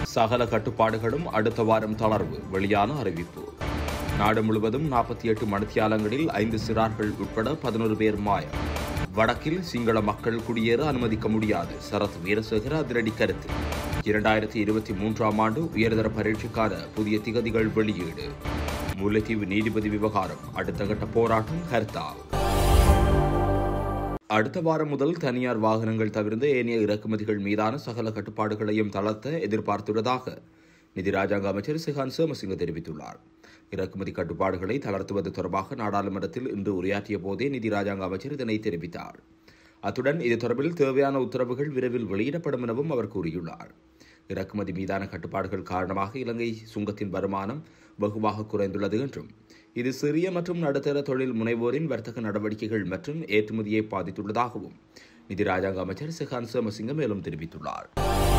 சகல கட்டுப்பாடுகளும் அடுத்த வாரம் தளர்வு வெளியான அறிவிப்பு நாடு முழுவதும் நாற்பத்தி எட்டு மணித்தியாலங்களில் ஐந்து சிறார்கள் உட்பட பதினோரு பேர் மாயம் வடக்கில் சிங்கள மக்கள் குடியேற அனுமதிக்க முடியாது சரத் வீரசேகர அதிரடி கருத்து இரண்டாயிரத்தி இருபத்தி மூன்றாம் ஆண்டு உயர்தர பரீட்சைக்கான புதிய திகதிகள் வெளியீடு முல்லைத்தீவு நீதிபதி விவகாரம் அடுத்த கட்ட போராட்டம் ஹர்த்தால் அடுத்த வாரம் முதல் தனியார் வாகனங்கள் தவிர்த்து ஏனைய இறக்குமதிகள் மீதான சகல கட்டுப்பாடுகளையும் தளர்த்த எதிர்பார்த்துள்ளதாக நிதி ராஜாங்க அமைச்சர் சிஹான் சோமசிங்க தெரிவித்துள்ளார் இறக்குமதி கட்டுப்பாடுகளை தளர்த்துவது தொடர்பாக நாடாளுமன்றத்தில் இன்று உரையாற்றிய போதே நிதி ராஜாங்க அமைச்சர் இதனை தெரிவித்தார் அத்துடன் இது தொடர்பில் தேவையான உத்தரவுகள் விரைவில் வெளியிடப்படும் எனவும் அவர் கூறியுள்ளார் இறக்குமதி மீதான கட்டுப்பாடுகள் காரணமாக இலங்கை சுங்கத்தின் வருமானம் வெகுவாக குறைந்துள்ளது என்றும் இது சிறிய மற்றும் நடுத்தர தொழில் முனைவோரின் வர்த்தக நடவடிக்கைகள் மற்றும் ஏற்றுமதியை பாதித்துள்ளதாகவும் நிதி ராஜாங்க அமைச்சர் சிஹான் சோமசிங்க மேலும் தெரிவித்துள்ளார்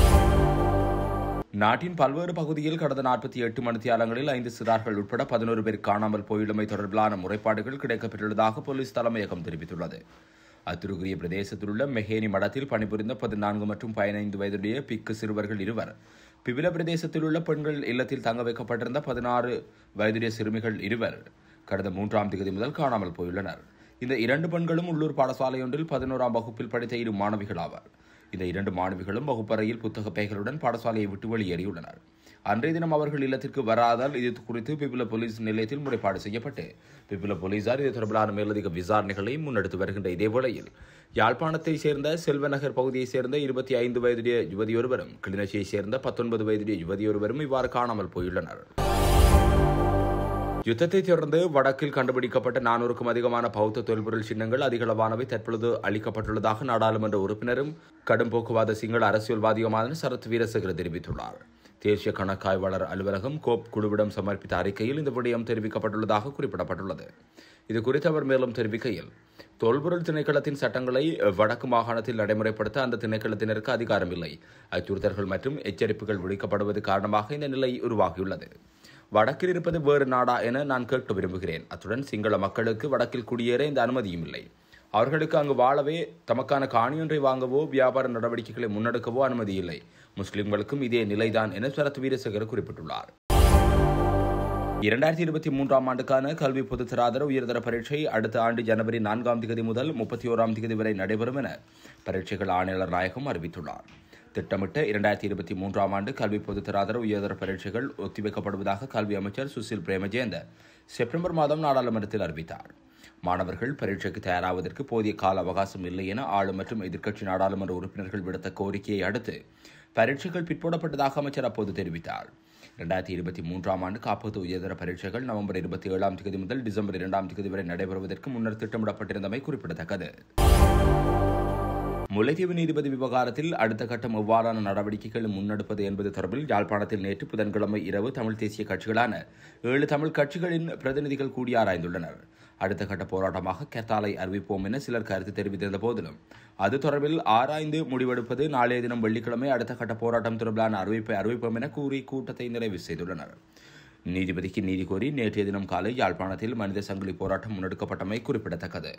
நாட்டின் பல்வேறு பகுதியில் கடந்த நாற்பத்தி எட்டு மணித்தியாலங்களில் ஐந்து சிறார்கள் உட்பட பதினோரு பேர் காணாமல் போயுள்ளமை தொடர்பிலான முறைப்பாடுகள் கிடைக்கப்பெற்றுள்ளதாக போலீஸ் தலைமையகம் தெரிவித்துள்ளது அத்துருகுரிய பிரதேசத்தில் உள்ள மெஹேனி மடத்தில் பணிபுரிந்த பதினான்கு மற்றும் பதினைந்து வயதுடைய பிக்கு சிறுவர்கள் இருவர் பிபில பிரதேசத்தில் உள்ள பெண்கள் இல்லத்தில் தங்க வைக்கப்பட்டிருந்த பதினாறு வயதுடைய சிறுமிகள் இருவர் கடந்த மூன்றாம் தேதி முதல் காணாமல் போயுள்ளனர் இந்த இரண்டு பெண்களும் உள்ளூர் பாடசாலையொன்றில் பதினோராம் வகுப்பில் படித்த இரு மாணவிகள் ஆவர் இந்த இரண்டு மாணவிகளும் வகுப்பறையில் புத்தக பைகளுடன் பாடசாலையை விட்டு வெளியேறியுள்ளனர் அன்றைய தினம் அவர்கள் இல்லத்திற்கு வராதால் இது குறித்து பிபில போலீஸ் நிலையத்தில் முறைப்பாடு செய்யப்பட்டு பிபில போலீசார் இது தொடர்பிலான மேலதிக விசாரணைகளை முன்னெடுத்து வருகின்ற இதே வேளையில் யாழ்ப்பாணத்தை சேர்ந்த செல்வநகர் பகுதியைச் சேர்ந்த இருபத்தி ஐந்து வயதுடைய யுவதியொருவரும் கிளிநொச்சியைச் சேர்ந்த பத்தொன்பது வயதுடைய யுவதியொருவரும் இவ்வாறு காணாமல் போயுள்ளனர் யுத்தத்தை தொடர்ந்து வடக்கில் கண்டுபிடிக்கப்பட்ட நானூறுக்கும் அதிகமான பௌத்த தொல்பொருள் சின்னங்கள் அதிகளவானவை தற்பொழுது அளிக்கப்பட்டுள்ளதாக நாடாளுமன்ற உறுப்பினரும் கடும் போக்குவாத சிங்கள அரசியல்வாதியுமான சரத் வீரசேகர தெரிவித்துள்ளார் தேசிய கணக்காய்வாளர் அலுவலகம் கோப் குழுவிடம் சமர்ப்பித்த அறிக்கையில் இந்த விடயம் தெரிவிக்கப்பட்டுள்ளதாக குறிப்பிடப்பட்டுள்ளது இது குறித்து அவர் மேலும் தெரிவிக்கையில் தொல்பொருள் திணைக்களத்தின் சட்டங்களை வடக்கு மாகாணத்தில் நடைமுறைப்படுத்த அந்த திணைக்களத்தினருக்கு அதிகாரம் இல்லை அச்சுறுத்தல்கள் மற்றும் எச்சரிப்புகள் விடுக்கப்படுவது காரணமாக இந்த நிலை உருவாகியுள்ளது வடக்கில் இருப்பது வேறு நாடா என நான் கேட்க விரும்புகிறேன் அத்துடன் சிங்கள மக்களுக்கு வடக்கில் குடியேற இந்த அனுமதியும் இல்லை அவர்களுக்கு அங்கு வாழவே தமக்கான காணியொன்றை வாங்கவோ வியாபார நடவடிக்கைகளை முன்னெடுக்கவோ அனுமதி இல்லை முஸ்லிம்களுக்கும் இதே நிலைதான் என சரத் வீரசேகர் குறிப்பிட்டுள்ளார் இரண்டாயிரத்தி இருபத்தி மூன்றாம் ஆண்டுக்கான கல்வி பொதுத்தராதர உயர்தர பரீட்சை அடுத்த ஆண்டு ஜனவரி நான்காம் தேதி முதல் முப்பத்தி ஓராம் தேதி வரை நடைபெறும் என பரீட்சைகள் ஆணையாளர் நாயகம் அறிவித்துள்ளார் திட்டமிட்ட இரண்டாயிரத்தி இருபத்தி மூன்றாம் ஆண்டு கல்வி பொதுத்தராதர உயர்தர பரீட்சைகள் ஒத்திவைக்கப்படுவதாக கல்வி அமைச்சர் சுசில் பிரேமஜேந்த செப்டம்பர் மாதம் நாடாளுமன்றத்தில் அறிவித்தார் மாணவர்கள் பரீட்சைக்கு தயாராவதற்கு போதிய கால அவகாசம் இல்லை என ஆளும் மற்றும் எதிர்க்கட்சி நாடாளுமன்ற உறுப்பினர்கள் விடுத்த கோரிக்கையை அடுத்து பரீட்சைகள் பிற்போடப்பட்டதாக அமைச்சர் அப்போது தெரிவித்தார் இரண்டாயிரத்தி இருபத்தி மூன்றாம் ஆண்டு காப்பீட்டு உயர்தர பரீட்சைகள் நவம்பர் இருபத்தி ஏழாம் தேதி முதல் டிசம்பர் இரண்டாம் தேதி வரை நடைபெறுவதற்கு முன்னர் திட்டமிடப்பட்டிருந்தமை குறிப்பிடத்தக்கது முல்லைத்தீவு நீதிபதி விவகாரத்தில் அடுத்த கட்டம் எவ்வாறான நடவடிக்கைகள் முன்னெடுப்பது என்பது தொடர்பில் யாழ்ப்பாணத்தில் நேற்று புதன்கிழமை இரவு தமிழ் தேசிய கட்சிகளான ஏழு தமிழ் கட்சிகளின் பிரதிநிதிகள் கூடி ஆராய்ந்துள்ளனர் அடுத்த கட்ட போராட்டமாக கெத்தாலை அறிவிப்போம் என சிலர் கருத்து தெரிவித்திருந்த போதிலும் அது தொடர்பில் ஆராய்ந்து முடிவெடுப்பது நாளைய தினம் வெள்ளிக்கிழமை அடுத்த கட்ட போராட்டம் தொடர்பிலான அறிவிப்பை அறிவிப்போம் என கூறி கூட்டத்தை நிறைவு செய்துள்ளனர் நீதிபதிக்கு நீதி கோரி நேற்றைய தினம் காலை யாழ்ப்பாணத்தில் மனித சங்கிலி போராட்டம் முன்னெடுக்கப்பட்டமை குறிப்பிடத்தக்கது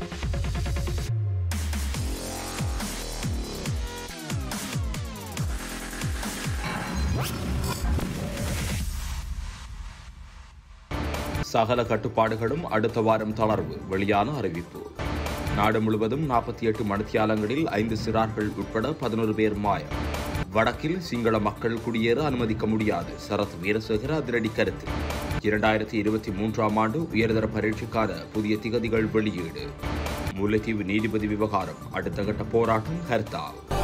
சகல கட்டுப்பாடுகளும் அடுத்த வாரம் தளர்வு வெளியான அறிவிப்பு நாடு முழுவதும் நாற்பத்தி எட்டு மணித்தியாலங்களில் ஐந்து சிறார்கள் உட்பட பதினோரு பேர் மாயம் வடக்கில் சிங்கள மக்கள் குடியேற அனுமதிக்க முடியாது சரத் வீரசேகர அதிரடி கருத்து இரண்டாயிரத்தி இருபத்தி மூன்றாம் ஆண்டு உயர்தர பரீட்சைக்கான புதிய திகதிகள் வெளியீடு முல்லைத்தீவு நீதிபதி விவகாரம் அடுத்த கட்ட போராட்டம் ஹர்த்தால்